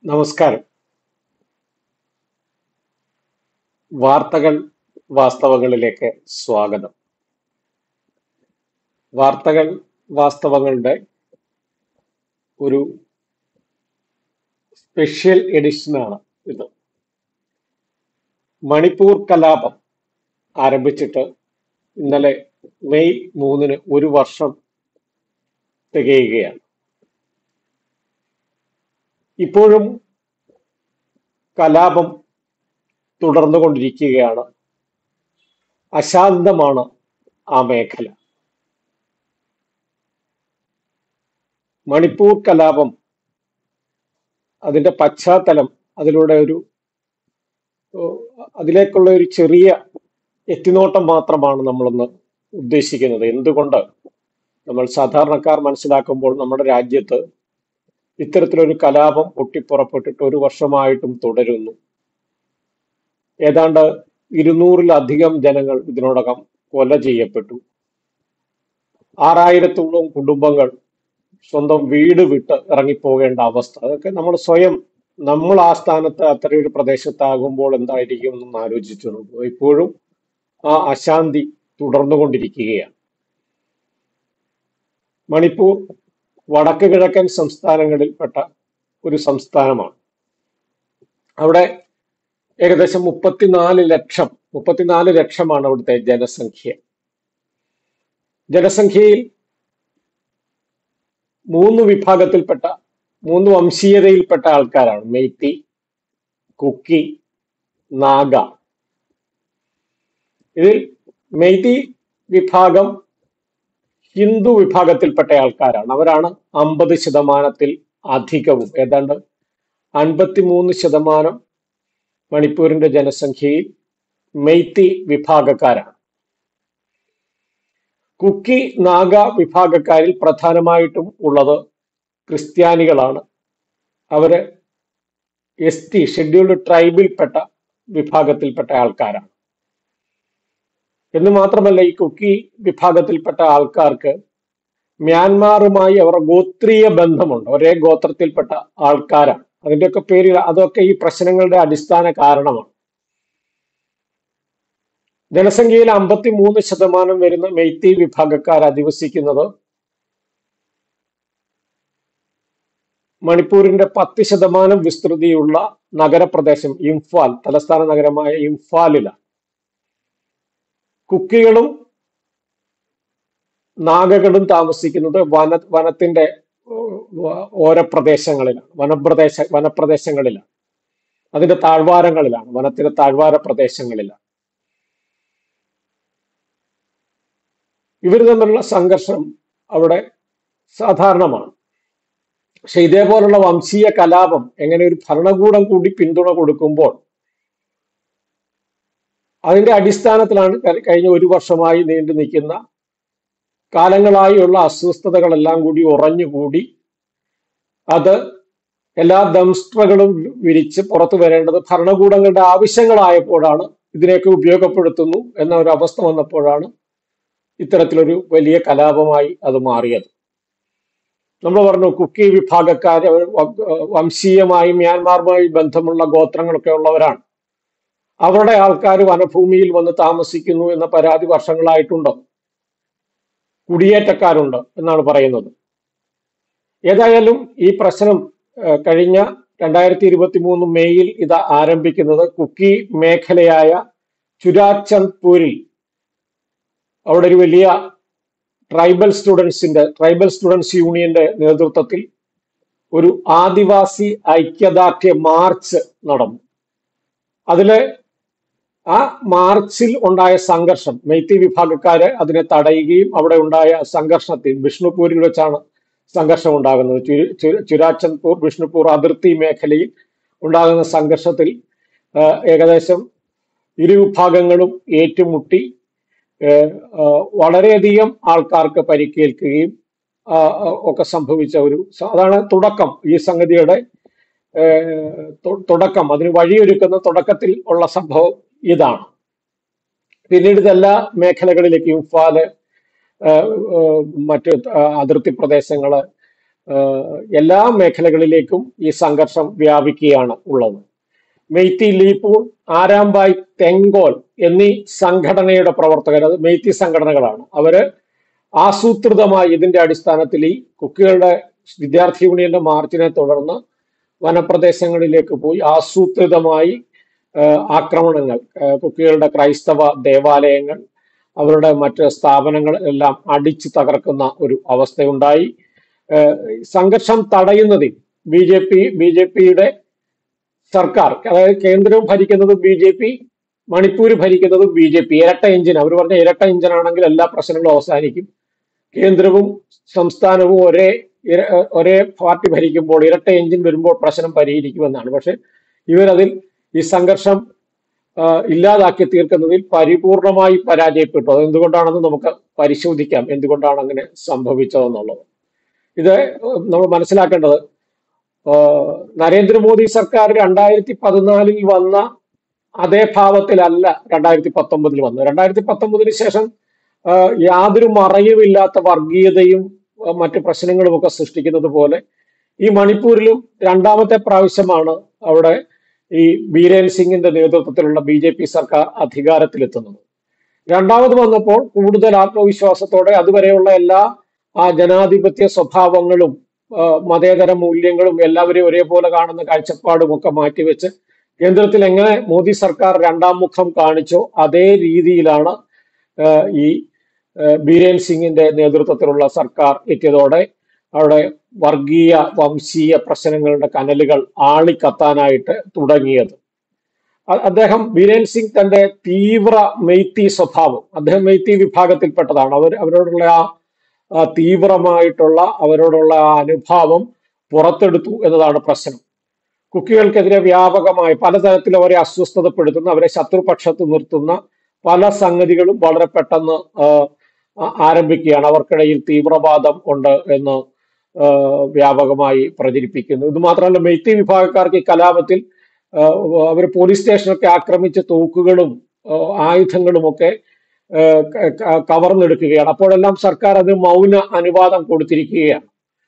നമസ്കാരം വാർത്തകൾ വാസ്തവങ്ങളിലേക്ക് സ്വാഗതം വാർത്തകൾ വാസ്തവങ്ങളുടെ ഒരു സ്പെഷ്യൽ എഡിഷനാണ് ഇത് മണിപ്പൂർ കലാപം ആരംഭിച്ചിട്ട് ഇന്നലെ മെയ് മൂന്നിന് ഒരു വർഷം തികയുകയാണ് ഇപ്പോഴും കലാപം തുടർന്നുകൊണ്ടിരിക്കുകയാണ് അശാന്തമാണ് ആ മേഖല മണിപ്പൂർ കലാപം അതിന്റെ പശ്ചാത്തലം അതിലൂടെ ഒരു ഏഹ്, അതിലേക്കുള്ള ഒരു ചെറിയ എത്തിനോട്ടം മാത്രമാണ് നമ്മളൊന്ന് ഉദ്ദേശിക്കുന്നത് എന്തുകൊണ്ട് നമ്മൾ സാധാരണക്കാർ മനസ്സിലാക്കുമ്പോൾ നമ്മുടെ രാജ്യത്ത് ഇത്തരത്തിലൊരു കലാപം പൊട്ടിപ്പുറപ്പെട്ടിട്ട് ഒരു വർഷമായിട്ടും തുടരുന്നു ഏതാണ്ട് ഇരുന്നൂറിലധികം ജനങ്ങൾ ഇതിനോടകം കൊല ചെയ്യപ്പെട്ടു ആറായിരത്തോളം കുടുംബങ്ങൾ സ്വന്തം വീട് വിട്ട് ഇറങ്ങിപ്പോകേണ്ട അവസ്ഥ അതൊക്കെ നമ്മൾ സ്വയം നമ്മൾ ആ സ്ഥാനത്ത് അത്തരം ഒരു പ്രദേശത്താകുമ്പോൾ എന്തായിരിക്കും എന്ന് ആലോചിച്ചു നോക്കുക ഇപ്പോഴും ആ അശാന്തി തുടർന്നുകൊണ്ടിരിക്കുകയാണ് മണിപ്പൂർ വടക്ക് കിഴക്കൻ സംസ്ഥാനങ്ങളിൽപ്പെട്ട ഒരു സംസ്ഥാനമാണ് അവിടെ ഏകദേശം മുപ്പത്തിനാല് ലക്ഷം മുപ്പത്തിനാല് ലക്ഷമാണ് അവിടുത്തെ ജനസംഖ്യ ജനസംഖ്യയിൽ മൂന്ന് വിഭാഗത്തിൽപ്പെട്ട മൂന്ന് വംശീയതയിൽപ്പെട്ട ആൾക്കാരാണ് മെയ്ത്തി കുക്കി നാഗ ഇതിൽ മെയ്തി വിഭാഗം ഹിന്ദു വിഭാഗത്തിൽപ്പെട്ട ആൾക്കാരാണ് അവരാണ് അമ്പത് ശതമാനത്തിൽ അധികവും ഏതാണ്ട് അൻപത്തിമൂന്ന് ശതമാനം മണിപ്പൂരിന്റെ ജനസംഖ്യയിൽ മെയ്ത്തി വിഭാഗക്കാരാണ് കുക്കി നാഗ വിഭാഗക്കാരിൽ പ്രധാനമായിട്ടും ഉള്ളത് ക്രിസ്ത്യാനികളാണ് അവര് എസ് ടി ഷെഡ്യൂൾഡ് ട്രൈബിൽപ്പെട്ട വിഭാഗത്തിൽപ്പെട്ട ആൾക്കാരാണ് എന്ന് മാത്രമല്ല ഈ കുക്കി വിഭാഗത്തിൽപ്പെട്ട ആൾക്കാർക്ക് മ്യാൻമാറുമായി അവർ ഗോത്രീയ ബന്ധമുണ്ട് ഒരേ ഗോത്രത്തിൽപ്പെട്ട ആൾക്കാരാണ് അതിന്റെയൊക്കെ പേരിൽ അതൊക്കെ ഈ പ്രശ്നങ്ങളുടെ അടിസ്ഥാന കാരണമാണ് ജനസംഖ്യയിൽ അമ്പത്തി മൂന്ന് ശതമാനം വരുന്ന മെയ്ത്തി വിഭാഗക്കാർ അധിവസിക്കുന്നത് മണിപ്പൂരിന്റെ പത്ത് ശതമാനം വിസ്തൃതിയുള്ള നഗരപ്രദേശം ഇംഫാൽ തലസ്ഥാന നഗരമായ ഇംഫാലിലാണ് കുക്കികളും നാഗകളും താമസിക്കുന്നത് വന വനത്തിന്റെ ഏഹ്, ഓരപ്രദേശങ്ങളിലാണ് വനപ്രദേശ വനപ്രദേശങ്ങളിലാണ് അതിന്റെ താഴ്വാരങ്ങളിലാണ് വനത്തിന്റെ താഴ്വാര പ്രദേശങ്ങളിലാണ് ഇവർ തമ്മിലുള്ള സംഘർഷം അവിടെ സാധാരണമാണ് പക്ഷെ ഇതേപോലുള്ള വംശീയ കലാപം എങ്ങനെ ഒരു ഭരണകൂടം കൂടി പിന്തുണ കൊടുക്കുമ്പോൾ അതിന്റെ അടിസ്ഥാനത്തിലാണ് ക- കഴിഞ്ഞ ഒരു വർഷമായി നീണ്ടു നിൽക്കുന്ന കാലങ്ങളായുള്ള അസ്വസ്ഥതകളെല്ലാം കൂടി ഉറഞ്ഞുകൂടി അത് എല്ലാ ദംഷ്ട്രകളും വിരിച്ച് പുറത്തു വരേണ്ടത് ഭരണകൂടങ്ങളുടെ ആവശ്യങ്ങളായപ്പോഴാണ് ഇതിനെയൊക്കെ ഉപയോഗപ്പെടുത്തുന്നു എന്ന ഒരു അവസ്ഥ വന്നപ്പോഴാണ് ഇത്തരത്തിലൊരു വലിയ കലാപമായി അത് മാറിയത് നമ്മൾ പറഞ്ഞു കുക്കി വിഭാഗക്കാർ അവർ വ- വംശീയമായി മ്യാൻമാറുമായി ബന്ധമുള്ള ഗോത്രങ്ങളൊക്കെ ഉള്ളവരാണ് അവരുടെ ആൾക്കാർ വനഭൂമിയിൽ വന്ന് താമസിക്കുന്നു എന്ന പരാതി വർഷങ്ങളായിട്ടുണ്ട് കുടിയേറ്റക്കാരുണ്ട് എന്നാണ് പറയുന്നത് ഏതായാലും ഈ പ്രശ്നം ഏഹ്, കഴിഞ്ഞ രണ്ടായിരത്തി ഇരുപത്തി മൂന്ന് മെയ്യിൽ ഇത് ആരംഭിക്കുന്നത് കുക്കി മേഖലയായ ചുരാചന്ദ്പൂരിൽ അവിടെ ഒരു വലിയ ട്രൈബൽ സ്റ്റുഡൻസിന്റെ ട്രൈബൽ സ്റ്റുഡൻസ് യൂണിയന്റെ നേതൃത്വത്തിൽ ഒരു ആദിവാസി ഐക്യദാർഢ്യ മാർച്ച് നടന്നു അതില് ആ മാർച്ചിൽ ഉണ്ടായ സംഘർഷം മെയ്ത്തി വിഭാഗക്കാര് അതിനെ തടയുകയും അവിടെ ഉണ്ടായ സംഘർഷത്തിൽ വിഷ്ണുപൂരിൽ വെച്ചാണ് സംഘർഷം ഉണ്ടാകുന്നത് ചുരു- ചുരു- ചുരാചന്ദ്പൂർ വിഷ്ണുപൂർ അതിർത്തി മേഖലയിൽ ഉണ്ടാകുന്ന സംഘർഷത്തിൽ ആ, ഏകദേശം ഇരു വിഭാഗങ്ങളും ഏറ്റുമുട്ടി ഏഹ്, ആ, വളരെയധികം ആൾക്കാർക്ക് പരിക്കേൽക്കുകയും ആ, ആ, ഒക്കെ സംഭവിച്ച ഒരു സ- അതാണ് തുടക്കം ഈ സംഗതിയുടെ ഏഹ്, തു- തുടക്കം അതിന് വഴിയൊരുക്കുന്ന തുടക്കത്തിൽ ഉള്ള സംഭവം ഇതാണ് പിന്നീട് ഇതെല്ലാ മേഖലകളിലേക്കും ഇംഫാല് ഏഹ്, ഏഹ്, മറ്റ് ആ, അതിർത്തി പ്രദേശങ്ങള് ഏഹ് എല്ലാ മേഖലകളിലേക്കും ഈ സംഘർഷം വ്യാപിക്കുകയാണ് ഉള്ളത് മെയ്ത്തി ലീപൂൾ ആരാംബായ് തെങ്കോൽ എന്നീ സംഘടനയുടെ പ്രവർത്തകർ അത് മെയ്ത്തി സംഘടനകളാണ് അവര് ആസൂത്രിതമായി ഇതിന്റെ അടിസ്ഥാനത്തിൽ ഈ കുക്കികളുടെ വിദ്യാർത്ഥി യൂണിയന്റെ മാർച്ചിനെ തുടർന്ന് വനപ്രദേശങ്ങളിലേക്ക് പോയി ആസൂത്രിതമായി ഏഹ് ആക്രമണങ്ങൾ ഏഹ് കുക്കികളുടെ ക്രൈസ്തവ ദേവാലയങ്ങൾ അവരുടെ മറ്റ് സ്ഥാപനങ്ങൾ എല്ലാം അടിച്ചു തകർക്കുന്ന ഒരു അവസ്ഥയുണ്ടായി ഏഹ് സംഘർഷം തടയുന്നതിൽ B J P B J പിയുടെ സർക്കാർ അതായത് കേന്ദ്രവും ഭരിക്കുന്നത് ബി ജെ പി മണിപ്പൂർ ഭരിക്കുന്നത് ബി ജെ പി ഇരട്ട എഞ്ചിൻ അവർ പറഞ്ഞ ഇരട്ട എഞ്ചിൻ ആണെങ്കിൽ എല്ലാ പ്രശ്നങ്ങളും അവസാനിക്കും കേന്ദ്രവും സംസ്ഥാനവും ഒരേ ഇര- ഒരേ പാർട്ടി ഭരിക്കുമ്പോൾ ഇരട്ട എഞ്ചിൻ വരുമ്പോൾ പ്രശ്നം പരിഹരിക്കുമെന്നാണ് പക്ഷെ ഇവരതിൽ ഈ സംഘർഷം ആ, ഇല്ലാതാക്കി തീർക്കുന്നതിൽ പരിപൂർണമായി പരാജയപ്പെട്ടു അത് എന്തുകൊണ്ടാണെന്ന് നമുക്ക് പരിശോധിക്കാം എന്തുകൊണ്ടാണ് അങ്ങനെ സംഭവിച്ചതെന്നുള്ളത് ഇത് നമ്മൾ മനസ്സിലാക്കേണ്ടത് ആ, നരേന്ദ്രമോദി സർക്കാർ രണ്ടായിരത്തി പതിനാലിൽ വന്ന അതേ ഭാവത്തിലല്ല രണ്ടായിരത്തി പത്തൊമ്പതിൽ വന്നത് രണ്ടായിരത്തി പത്തൊമ്പതിന് ശേഷം ആ, യാതൊരു മറയുമില്ലാത്ത വർഗീയതയും ആ, മറ്റ് പ്രശ്നങ്ങളും ഒക്കെ സൃഷ്ടിക്കുന്നത് പോലെ ഈ മണിപ്പൂരിലും രണ്ടാമത്തെ പ്രാവശ്യമാണ് അവിടെ ഈ ബീരേൻ സിംഗിന്റെ നേതൃത്വത്തിലുള്ള ബി ജെ പി സർക്കാർ അധികാരത്തിലെത്തുന്നത് രണ്ടാമത് വന്നപ്പോൾ കൂടുതൽ ആത്മവിശ്വാസത്തോടെ അതുവരെയുള്ള എല്ലാ ആ ജനാധിപത്യ സ്വഭാവങ്ങളും ആ, മതേതര മൂല്യങ്ങളും എല്ലാവരെയും ഒരേപോലെ കാണുന്ന കാഴ്ചപ്പാടും ഒക്കെ മാറ്റിവെച്ച് കേന്ദ്രത്തിൽ എങ്ങനെ മോദി സർക്കാർ രണ്ടാം മുഖം കാണിച്ചോ അതേ രീതിയിലാണ് ആ, ഈ ആ, ബീരേൻ സിംഗിന്റെ നേതൃത്വത്തിലുള്ള സർക്കാർ എത്തിയതോടെ അവിടെ വർഗീയ വംശീയ പ്രശ്നങ്ങളുടെ കനലുകൾ ആളിക്കത്താനായിട്ട് തുടങ്ങിയത് അ- അദ്ദേഹം ബീരേൻ സിംഗ് തന്റെ തീവ്ര മെയ്ത്തി സ്വഭാവം അദ്ദേഹം മെയ്ത്തി വിഭാഗത്തിൽപ്പെട്ടതാണ് അവർ അവരോടുള്ള ആ ആ തീവ്രമായിട്ടുള്ള അവരോടുള്ള ആ അനുഭാവം പുറത്തെടുത്തു എന്നതാണ് പ്രശ്നം കുക്കികൾക്കെതിരെ വ്യാപകമായി പലതരത്തിൽ അവരെ അസ്വസ്ഥതപ്പെടുത്തുന്ന അവരെ ശത്രുപക്ഷത്ത് നിർത്തുന്ന പല സംഗതികളും വളരെ പെട്ടെന്ന് ആ, ആ- ആരംഭിക്കുകയാണ് അവർക്കിടയിൽ തീവ്രവാദം ഉണ്ട് എന്ന് ആ, വ്യാപകമായി പ്രചരിപ്പിക്കുന്നു ഇത് മാത്രമല്ല മെയ്ത്തി വിഭാഗക്കാർക്ക് ഈ കലാപത്തിൽ അവർ പോലീസ് സ്റ്റേഷനൊക്കെ ആക്രമിച്ച് തോക്കുകളും ആ, ആയുധങ്ങളുമൊക്കെ ആ, ക- ക- കവർന്നെടുക്കുകയാണ് അപ്പോഴെല്ലാം സർക്കാർ അത് മൗന അനുവാദം കൊടുത്തിരിക്കുകയാണ്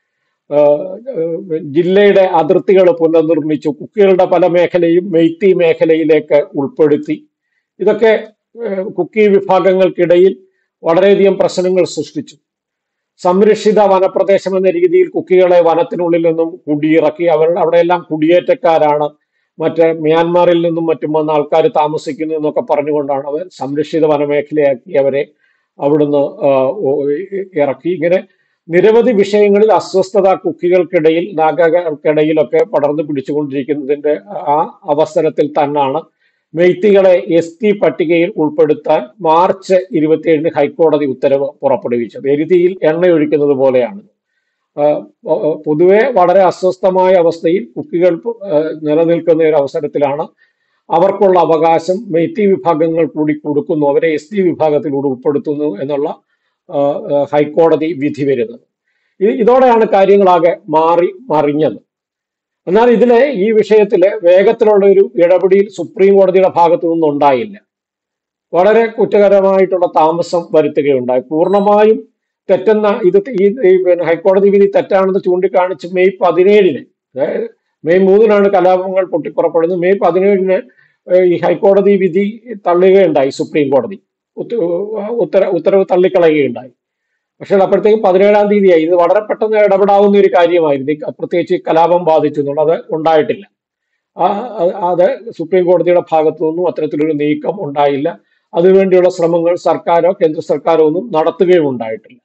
ആഹ് ജില്ലയുടെ അതിർത്തികൾ പുനർനിർമ്മിച്ചു കുക്കികളുടെ പല മേഖലയും മെയ്ത്തി മേഖലയിലേക്ക് ഉൾപ്പെടുത്തി ഇതൊക്കെ ആഹ് കുക്കി വിഭാഗങ്ങൾക്കിടയിൽ വളരെയധികം പ്രശ്നങ്ങൾ സൃഷ്ടിച്ചു സംരക്ഷിത വനപ്രദേശം എന്ന രീതിയിൽ കുക്കികളെ വനത്തിനുള്ളിൽ നിന്നും കുടിയിറക്കി അവർ അവിടെയെല്ലാം കുടിയേറ്റക്കാരാണ് മറ്റേ മ്യാൻമാറിൽ നിന്നും മറ്റും വന്ന ആൾക്കാർ താമസിക്കുന്നു എന്നൊക്കെ പറഞ്ഞുകൊണ്ടാണ് അവർ സംരക്ഷിത വനമേഖലയാക്കി അവരെ അവിടുന്ന് ആഹ് ഓ- ഇറക്കി ഇങ്ങനെ നിരവധി വിഷയങ്ങളിൽ അസ്വസ്ഥത കുക്കികൾക്കിടയിൽ നാഗകൾക്കിടയിലൊക്കെ പടർന്നു പിടിച്ചുകൊണ്ടിരിക്കുന്നതിന്റെ ആ അവസരത്തിൽ തന്നെയാണ് മെയ്ത്തികളെ എസ് ടി പട്ടികയിൽ ഉൾപ്പെടുത്താൻ മാർച്ച് ഇരുപത്തിയേഴിന് ഹൈക്കോടതി ഉത്തരവ് പുറപ്പെടുവിച്ചത് എരുതിയിൽ എണ്ണയൊഴിക്കുന്നത് പോലെയാണ് ആഹ് പൊ- പൊതുവെ വളരെ അസ്വസ്ഥമായ അവസ്ഥയിൽ കുക്കികൾ ആഹ് നിലനിൽക്കുന്ന ഒരു അവസരത്തിലാണ് അവർക്കുള്ള അവകാശം മെയ്ത്തി വിഭാഗങ്ങൾ കൂടി കൊടുക്കുന്നു അവരെ എസ് ടി വിഭാഗത്തിലൂടെ ഉൾപ്പെടുത്തുന്നു എന്നുള്ള ആഹ് ആഹ് ഹൈക്കോടതി വിധി വരുന്നത് ഇ- ഇതോടെയാണ് കാര്യങ്ങളാകെ മാറി മറിഞ്ഞത് എന്നാൽ ഇതിലെ ഈ വിഷയത്തിലെ വേഗത്തിലുള്ള ഒരു ഇടപെടൽ സുപ്രീം കോടതിയുടെ ഭാഗത്തു നിന്നും ഉണ്ടായില്ല വളരെ കുറ്റകരമായിട്ടുള്ള താമസം വരുത്തുകയുണ്ടായി പൂർണ്ണമായും തെറ്റെന്ന ഇത് ഈ ഈ പിന്നെ ഹൈക്കോടതി വിധി തെറ്റാണെന്ന് ചൂണ്ടിക്കാണിച്ച് മെയ് പതിനേഴിന് അതായത് മെയ് മൂന്നിനാണ് കലാപങ്ങൾ പൊട്ടിപ്പുറപ്പെടുന്നത് മെയ് പതിനേഴിന് ഏഹ് ഈ ഹൈക്കോടതി വിധി തള്ളുകയുണ്ടായി സുപ്രീം കോടതി ഉത്ത- ഉത്തര ഉത്തരവ് തള്ളിക്കളയുകയുണ്ടായി പക്ഷേ അപ്പോഴത്തേക്കും പതിനേഴാം തീയതിയായി ഇത് വളരെ പെട്ടെന്ന് ഇടപെടാവുന്ന ഒരു കാര്യമായിരുന്നു ഈ ക- പ്രത്യേകിച്ച് ഈ കലാപം ബാധിച്ചു എന്നുള്ളത് ഉണ്ടായിട്ടില്ല ആ അത് അത് സുപ്രീം കോടതിയുടെ ഭാഗത്തു നിന്നും അത്തരത്തിലൊരു നീക്കം ഉണ്ടായില്ല അതിനുവേണ്ടിയുള്ള ശ്രമങ്ങൾ സർക്കാരോ കേന്ദ്ര സർക്കാരോ ഒന്നും നടത്തുകയും ഉണ്ടായിട്ടില്ല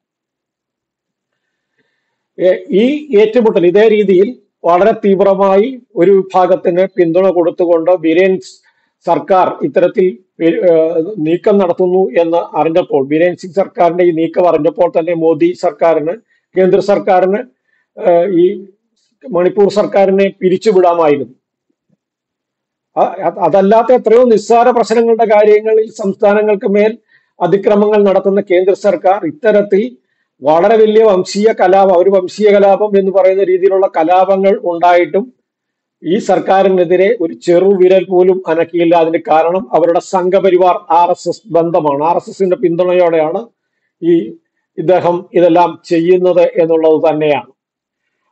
ഏ- ഈ ഏറ്റുമുട്ടൽ ഇതേ രീതിയിൽ വളരെ തീവ്രമായി ഒരു വിഭാഗത്തിന് പിന്തുണ കൊടുത്തുകൊണ്ട് ബിരേൻ സർക്കാർ ഇത്തരത്തിൽ പി- ഏഹ് നീക്കം നടത്തുന്നു എന്ന് അറിഞ്ഞപ്പോൾ ബിരേൻ സിംഗ് സർക്കാരിന്റെ ഈ നീക്കം അറിഞ്ഞപ്പോൾ തന്നെ മോദി സർക്കാരിന് കേന്ദ്ര സർക്കാരിന് ഏഹ് ഈ മണിപ്പൂർ സർക്കാരിനെ പിരിച്ചുവിടാമായിരുന്നു അ- അ- അതല്ലാത്ത എത്രയോ നിസ്സാര പ്രശ്നങ്ങളുടെ കാര്യങ്ങളിൽ സംസ്ഥാനങ്ങൾക്ക് മേൽ അതിക്രമങ്ങൾ നടത്തുന്ന കേന്ദ്ര സർക്കാർ ഇത്തരത്തിൽ വളരെ വലിയ വംശീയ കലാപം ഒരു വംശീയ കലാപം എന്ന് പറയുന്ന രീതിയിലുള്ള കലാപങ്ങൾ ഉണ്ടായിട്ടും ഈ സർക്കാരിനെതിരെ ഒരു ചെറു വിരൽ പോലും അനക്കിയില്ല അതിന് കാരണം അവരുടെ സംഘപരിവാർ ആർ എസ് എസ് ബന്ധമാണ് ആർ എസ് എസിന്റെ പിന്തുണയോടെയാണ് ഈ ഇദ്ദേഹം ഇതെല്ലാം ചെയ്യുന്നത് എന്നുള്ളത് തന്നെയാണ്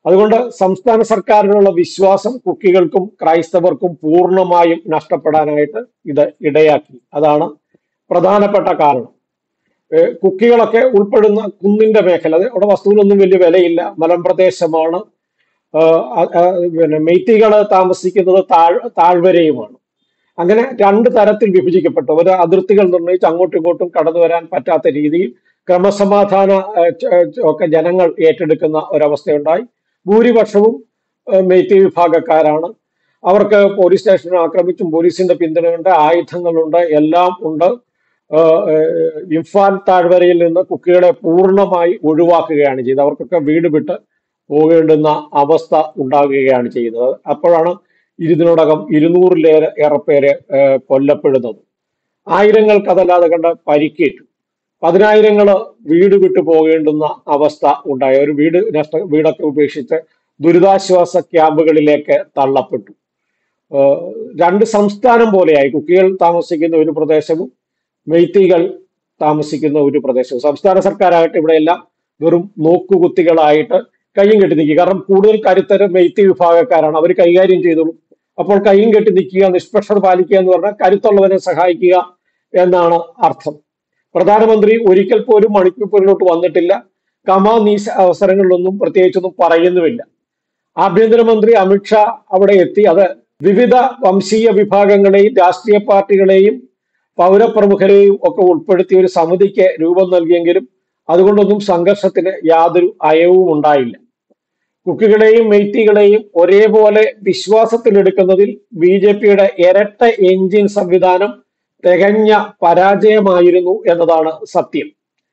അതുകൊണ്ട് സംസ്ഥാന സർക്കാരിനുള്ള വിശ്വാസം കുക്കികൾക്കും ക്രൈസ്തവർക്കും പൂർണ്ണമായും നഷ്ടപ്പെടാനായിട്ട് ഇത് ഇടയാക്കി അതാണ് പ്രധാനപ്പെട്ട കാരണം ഏഹ് കുക്കികളൊക്കെ ഉൾപ്പെടുന്ന കുന്നിന്റെ മേഖല അത് അവിടെ വസ്തുവിനൊന്നും വലിയ വിലയില്ല മലമ്പ്രദേശമാണ് ആഹ് അ- ആ പിന്നെ മെയ്ത്തികള് താമസിക്കുന്നത് താഴ് താഴ്വരയുമാണ് അങ്ങനെ രണ്ട് തരത്തിൽ വിഭജിക്കപ്പെട്ടു ഒരു അതിർത്തികൾ നിർണ്ണയിച്ച് അങ്ങോട്ടും ഇങ്ങോട്ടും കടന്നു വരാൻ പറ്റാത്ത രീതിയിൽ ക്രമസമാധാന ഏഹ്, ച- ഏഹ്, ഒക്കെ ജനങ്ങൾ ഏറ്റെടുക്കുന്ന ഒരവസ്ഥയുണ്ടായി ഭൂരിപക്ഷവും ഏഹ്, മെയ്ത്തി വിഭാഗക്കാരാണ് അവർക്ക് പോലീസ് സ്റ്റേഷൻ ആക്രമിച്ചും പോലീസിന്റെ പിന്തുണയുണ്ട് ആയുധങ്ങളുണ്ട് എല്ലാം ഉണ്ട് ഏഹ്, ഏഹ്, ഇംഫാൽ താഴ്വരയിൽ നിന്ന് കുക്കികളെ പൂർണ്ണമായി ഒഴിവാക്കുകയാണ് ചെയ്തത് അവർക്കൊക്കെ വീട് വിട്ട് പോകേണ്ടുന്ന അവസ്ഥ ഉണ്ടാകുകയാണ് ചെയ്യുന്നത് അപ്പോഴാണ് ഇതിനോടകം ഇരുന്നൂറിലേറെ ഏറെ പേര് ഏഹ്, കൊല്ലപ്പെടുന്നത് ആയിരങ്ങൾക്ക് അതല്ലാതെ കണ്ട് പരിക്കേറ്റു പതിനായിരങ്ങള് വീട് വിട്ടു പോകേണ്ടുന്ന അവസ്ഥ ഉണ്ടായി ഒരു വീട് നഷ്ട വീടൊക്കെ ഉപേക്ഷിച്ച് ദുരിതാശ്വാസ ക്യാമ്പുകളിലേക്ക് തള്ളപ്പെട്ടു ഏഹ് രണ്ട് സംസ്ഥാനം പോലെയായി കുക്കികൾ താമസിക്കുന്ന ഒരു പ്രദേശവും മെയ്ത്തികൾ താമസിക്കുന്ന ഒരു പ്രദേശവും സംസ്ഥാന സർക്കാരായിട്ട് ഇവിടെയെല്ലാം വെറും നോക്കുകുത്തികളായിട്ട് കയ്യും കെട്ടി നിൽക്കുക കാരണം കൂടുതൽ കരുത്തരം മെയ്ത്തി വിഭാഗക്കാരാണ് അവർ കൈകാര്യം ചെയ്തോളും അപ്പോൾ കയ്യും കെട്ടി നിൽക്കുക നിഷ്പക്ഷത പാലിക്കുക എന്ന് പറഞ്ഞാൽ കരുത്തുള്ളവരെ സഹായിക്കുക എന്നാണ് അർത്ഥം പ്രധാനമന്ത്രി ഒരിക്കൽ പോലും മണിപ്പൂരിലോട്ട് വന്നിട്ടില്ല കമാ നീസ് അവസരങ്ങളിലൊന്നും പ്രത്യേകിച്ചൊന്നും പറയുന്നുമില്ല ആഭ്യന്തരമന്ത്രി അമിത്ഷാ അവിടെ എത്തി അത് വിവിധ വംശീയ വിഭാഗങ്ങളെയും രാഷ്ട്രീയ പാർട്ടികളെയും പൗരപ്രമുഖരെയും ഒക്കെ ഉൾപ്പെടുത്തി ഒരു സമിതിക്ക് രൂപം നൽകിയെങ്കിലും അതുകൊണ്ടൊന്നും സംഘർഷത്തിന് യാതൊരു അയവും ഉണ്ടായില്ല കുക്കികളെയും മെയ്ത്തികളെയും ഒരേപോലെ വിശ്വാസത്തിലെടുക്കുന്നതിൽ ബി ജെ പിയുടെ ഇരട്ട എഞ്ചിൻ സംവിധാനം തികഞ്ഞ പരാജയമായിരുന്നു എന്നതാണ് സത്യം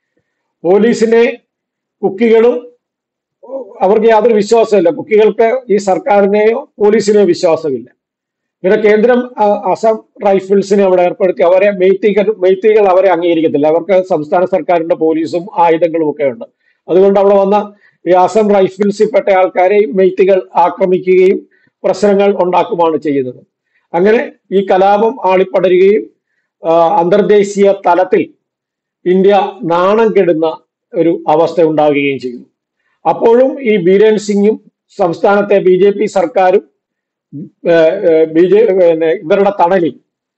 പോലീസിനെ കുക്കികളും അവർക്ക് യാതൊരു വിശ്വാസമില്ല കുക്കികൾക്ക് ഈ സർക്കാരിനെയോ പോലീസിനെയോ വിശ്വാസമില്ല പിന്നെ കേന്ദ്രം ആ, അസം റൈഫിൾസിനെ അവിടെ ഏർപ്പെടുത്തി അവരെ മെയ്ത്തികൾ മെയ്ത്തികൾ അവരെ അംഗീകരിക്കത്തില്ല അവർക്ക് സംസ്ഥാന സർക്കാരിന്റെ പോലീസും ആയുധങ്ങളും ഒക്കെ ഉണ്ട് അതുകൊണ്ട് അവിടെ വന്ന ഈ അസം റൈഫിൾസിൽപ്പെട്ട ആൾക്കാരെ മെയ്ത്തികൾ ആക്രമിക്കുകയും പ്രശ്നങ്ങൾ ഉണ്ടാക്കുമാണ് ചെയ്യുന്നത് അങ്ങനെ ഈ കലാപം ആളിപ്പടരുകയും ആ, അന്തർദേശീയ തലത്തിൽ ഇന്ത്യ നാണം കെടുന്ന ഒരു അവസ്ഥ ഉണ്ടാകുകയും ചെയ്തു അപ്പോഴും ഈ ബീരേൻ സിംഗും സംസ്ഥാനത്തെ ബി ജെ പി സർക്കാരും ബി ജെ പിന്നെ ഇവരുടെ തണലിൽ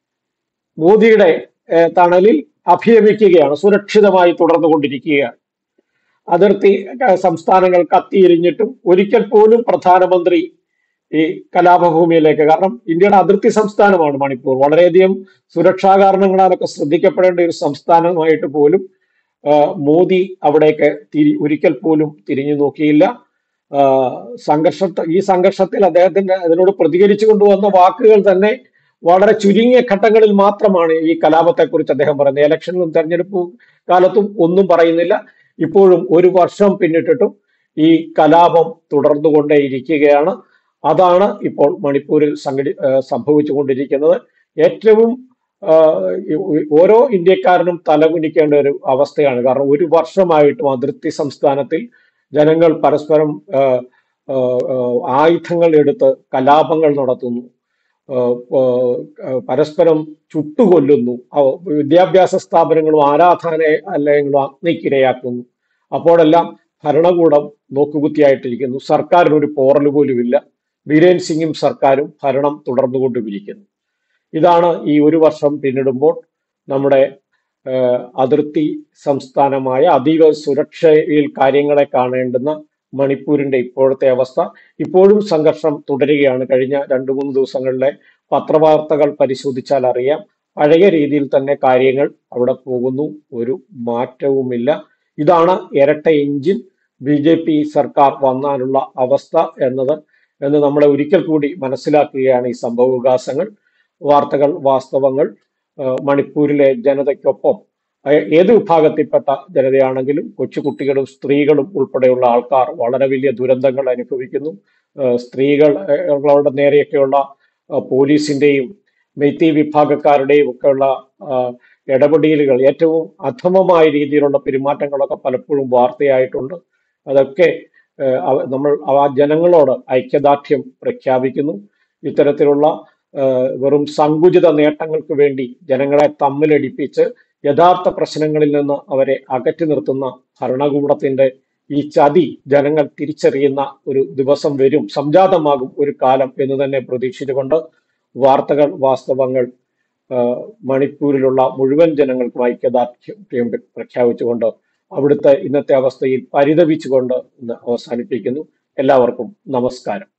മോദിയുടെ ഏഹ്, തണലിൽ അഭിരമിക്കുകയാണ് സുരക്ഷിതമായി തുടർന്നുകൊണ്ടിരിക്കുകയാണ് അതിർത്തി ഏഹ്, സംസ്ഥാനങ്ങൾ കത്തിയെരിഞ്ഞിട്ടും ഒരിക്കൽ പോലും പ്രധാനമന്ത്രി ഈ കലാപഭൂമിയിലേക്ക് കാരണം ഇന്ത്യയുടെ അതിർത്തി സംസ്ഥാനമാണ് മണിപ്പൂർ വളരെയധികം സുരക്ഷാ കാരണങ്ങളാലൊക്കെ ശ്രദ്ധിക്കപ്പെടേണ്ട ഒരു സംസ്ഥാനമായിട്ട് പോലും ആ, മോദി അവിടേക്ക് തിരി ഒരിക്കൽ പോലും തിരിഞ്ഞു നോക്കിയില്ല ആ, സംഘർഷ ഈ സംഘർഷത്തിൽ അദ്ദേഹത്തിന്റെ അതിനോട് പ്രതികരിച്ചു കൊണ്ടുവന്ന വാക്കുകൾ തന്നെ വളരെ ചുരുങ്ങിയ ഘട്ടങ്ങളിൽ മാത്രമാണ് ഈ കലാപത്തെക്കുറിച്ച് അദ്ദേഹം പറയുന്നത് ഇലക്ഷനിലും തെരഞ്ഞെടുപ്പ് കാലത്തും ഒന്നും പറയുന്നില്ല ഇപ്പോഴും ഒരു വർഷം പിന്നിട്ടിട്ടും ഈ കലാപം തുടർന്നുകൊണ്ടേയിരിക്കുകയാണ് അതാണ് ഇപ്പോൾ മണിപ്പൂരിൽ സംഘടി ആ, സംഭവിച്ചുകൊണ്ടിരിക്കുന്നത് ഏറ്റവും ആ, ഈ- ഓരോ ഇന്ത്യക്കാരനും തലകുനിക്കേണ്ട ഒരു അവസ്ഥയാണ് കാരണം ഒരു വർഷമായിട്ടും അതിർത്തി സംസ്ഥാനത്തിൽ ജനങ്ങൾ പരസ്പരം ആ, ആ, ആ, ആയുധങ്ങൾ എടുത്ത് കലാപങ്ങൾ നടത്തുന്നു ആ, ആ, പരസ്പരം ചുട്ടുകൊല്ലുന്നു ആ, വിദ്യാഭ്യാസ സ്ഥാപനങ്ങളും ആരാധനാലയങ്ങളും അഗ്നിക്കിരയാക്കുന്നു അപ്പോഴെല്ലാം ഭരണകൂടം നോക്കുകുത്തിയായിട്ടിരിക്കുന്നു സർക്കാരിന് ഒരു പോറൽ പോലുമില്ല ബീരേൻ സിംഗും സർക്കാരും ഭരണം തുടർന്നുകൊണ്ടിരിക്കുന്നു ഇതാണ് ഈ ഒരു വർഷം പിന്നിടുമ്പോൾ നമ്മുടെ ഏഹ്, അതിർത്തി സംസ്ഥാനമായ അതീവ സുരക്ഷയിൽ കാര്യങ്ങളെ കാണേണ്ടുന്ന മണിപ്പൂരിന്റെ ഇപ്പോഴത്തെ അവസ്ഥ ഇപ്പോഴും സംഘർഷം തുടരുകയാണ് കഴിഞ്ഞ രണ്ടു മൂന്ന് ദിവസങ്ങളിലെ പത്രവാർത്തകൾ പരിശോധിച്ചാൽ അറിയാം പഴയ രീതിയിൽ തന്നെ കാര്യങ്ങൾ അവിടെ പോകുന്നു ഒരു മാറ്റവുമില്ല ഇതാണ് ഇരട്ട എഞ്ചിൻ ബി ജെ പി സർക്കാർ വന്നാലുള്ള അവസ്ഥ എന്നത് എന്ന് നമ്മളെ ഒരിക്കൽ കൂടി മനസ്സിലാക്കുകയാണ് ഈ സംഭവവികാസങ്ങൾ വാർത്തകൾ വാസ്തവങ്ങൾ ആ, മണിപ്പൂരിലെ ജനതയ്ക്കൊപ്പം ആ, ഏത് വിഭാഗത്തിൽപ്പെട്ട ജനതയാണെങ്കിലും കൊച്ചുകുട്ടികളും സ്ത്രീകളും ഉൾപ്പെടെയുള്ള ആൾക്കാർ വളരെ വലിയ ദുരന്തങ്ങൾ അനുഭവിക്കുന്നു ആ, സ്ത്രീകൾ ആ, കളുടെ നേരെയൊക്കെയുള്ള ആ, പോലീസിന്റെയും മെയ്ത്തി വിഭാഗക്കാരുടെയും ഒക്കെയുള്ള ആ, ഇടപെടലുകൾ ഏറ്റവും അധമമായ രീതിയിലുള്ള പെരുമാറ്റങ്ങളൊക്കെ പലപ്പോഴും വാർത്തയായിട്ടുണ്ട് അതൊക്കെ ഏഹ്, അവ- നമ്മൾ ആ ജനങ്ങളോട് ഐക്യദാർഢ്യം പ്രഖ്യാപിക്കുന്നു ഇത്തരത്തിലുള്ള ഏഹ്, വെറും സങ്കുചിത നേട്ടങ്ങൾക്ക് വേണ്ടി ജനങ്ങളെ തമ്മിലടിപ്പിച്ച് യഥാർത്ഥ പ്രശ്നങ്ങളിൽ നിന്ന് അവരെ അകറ്റി നിർത്തുന്ന ഭരണകൂടത്തിന്റെ ഈ ചതി ജനങ്ങൾ തിരിച്ചറിയുന്ന ഒരു ദിവസം വരും സംജാതമാകും ഒരു കാലം എന്ന് തന്നെ പ്രതീക്ഷിച്ചുകൊണ്ട് വാർത്തകൾ വാസ്തവങ്ങൾ ആ, മണിപ്പൂരിലുള്ള മുഴുവൻ ജനങ്ങൾക്കും ഐക്യദാർഢ്യം പ്രഖ്യാപിച്ചുകൊണ്ട് അവിടുത്തെ ഇന്നത്തെ അവസ്ഥയിൽ പരിതപിച്ചുകൊണ്ട് ഇന്ന് അവസാനിപ്പിക്കുന്നു എല്ലാവർക്കും നമസ്കാരം